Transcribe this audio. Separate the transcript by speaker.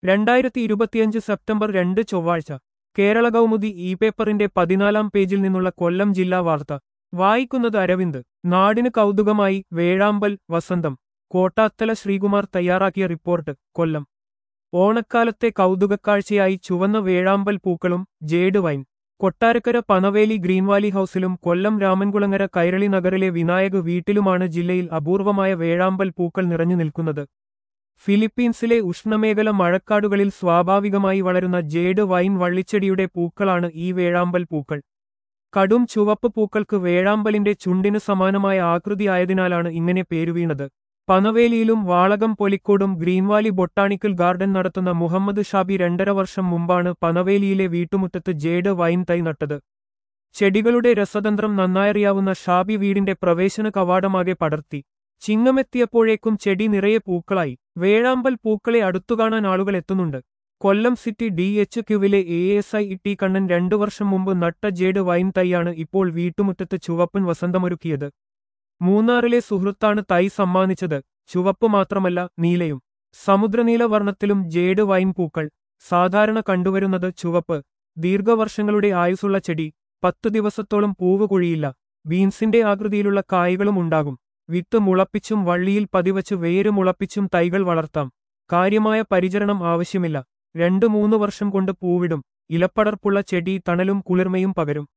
Speaker 1: രണ്ടായിരത്തി ഇരുപത്തിയഞ്ച് സെപ്റ്റംബർ രണ്ട് ചൊവ്വാഴ്ച കേരള കൗമുദി ഇ പേപ്പറിന്റെ പതിനാലാം പേജിൽ നിന്നുള്ള കൊല്ലം ജില്ലാ വാർത്ത വായിക്കുന്നത് അരവിന്ദ് നാടിന് കൗതുകമായി വേഴാമ്പൽ വസന്തം കോട്ടാത്തല ശ്രീകുമാർ തയ്യാറാക്കിയ റിപ്പോർട്ട് കൊല്ലം ഓണക്കാലത്തെ കൗതുകക്കാഴ്ചയായി ചുവന്ന വേഴാമ്പൽ പൂക്കളും jade vine Kottarakkara Panaveli green valley ഹൌസിലും കൊല്ലം രാമൻകുളങ്ങര കൈരളി നഗറിലെ വിനായക് വീട്ടിലുമാണ് ജില്ലയിൽ അപൂർവമായ വേഴാമ്പൽ പൂക്കൾ നിറഞ്ഞു നിൽക്കുന്നത് ഫിലിപ്പീൻസിലെ ഉഷ്ണമേഖല മഴക്കാടുകളിൽ സ്വാഭാവികമായി വളരുന്ന ജേഡ് വൈൻ വള്ളിച്ചെടിയുടെ പൂക്കളാണ് ഈ വേഴാമ്പൽ പൂക്കൾ കടും ചുവപ്പ് പൂക്കൾക്ക് വേഴാമ്പലിന്റെ ചുണ്ടിന് സമാനമായ ആകൃതിയായതിനാലാണ് ഇങ്ങനെ പേരുവീണത് പനവേലിയിലും വാളകം പൊലിക്കോടും ഗ്രീൻവാലി ബൊട്ടാണിക്കൽ ഗാർഡൻ നടത്തുന്ന മുഹമ്മദ് ഷാബി രണ്ടര വർഷം മുമ്പാണ് പനവേലിയിലെ വീട്ടുമുറ്റത്ത് ജേഡ് വൈൻ തൈ നട്ടത് ചെടികളുടെ രസതന്ത്രം നന്നായറിയാവുന്ന ഷാബി വീടിന്റെ പ്രവേശന കവാടമാകെ പടർത്തി ചിങ്ങമെത്തിയപ്പോഴേക്കും ചെടി നിറയെ പൂക്കളായി വേഴാമ്പൽ പൂക്കളെ അടുത്തുകാണാൻ ആളുകൾ എത്തുന്നുണ്ട് കൊല്ലം സിറ്റി ഡി എച്ച് ക്യുവിലെ A S I T Kannan രണ്ടു വർഷം മുമ്പ് നട്ട ജേഡ് വൈൻ തൈയാണ് ഇപ്പോൾ വീട്ടുമുറ്റത്ത് ചുവപ്പൻ വസന്തമൊരുക്കിയത് മൂന്നാറിലെ സുഹൃത്താണ് തൈ സമ്മാനിച്ചത് ചുവപ്പ് മാത്രമല്ല നീലയും സമുദ്രനീല വർണ്ണത്തിലും ജേഡ് വൈൻ പൂക്കൾ സാധാരണ കണ്ടുവരുന്നത് ചുവപ്പ് ദീർഘവർഷങ്ങളുടെ ആയുസുള്ള ചെടി പത്തു ദിവസത്തോളം പൂവ് കൊഴിയില്ല ബീൻസിന്റെ ആകൃതിയിലുള്ള കായ്കളും ഉണ്ടാകും വിത്ത് മുളപ്പിച്ചും വള്ളിയിൽ പതിവച്ച് വേര് മുളപ്പിച്ചും തൈകൾ വളർത്താം കാര്യമായ പരിചരണം ആവശ്യമില്ല രണ്ടു മൂന്ന് വർഷം കൊണ്ട് പൂവിടും ഇലപ്പടർപ്പുള്ള ചെടി തണലും കുളിർമയും പകരും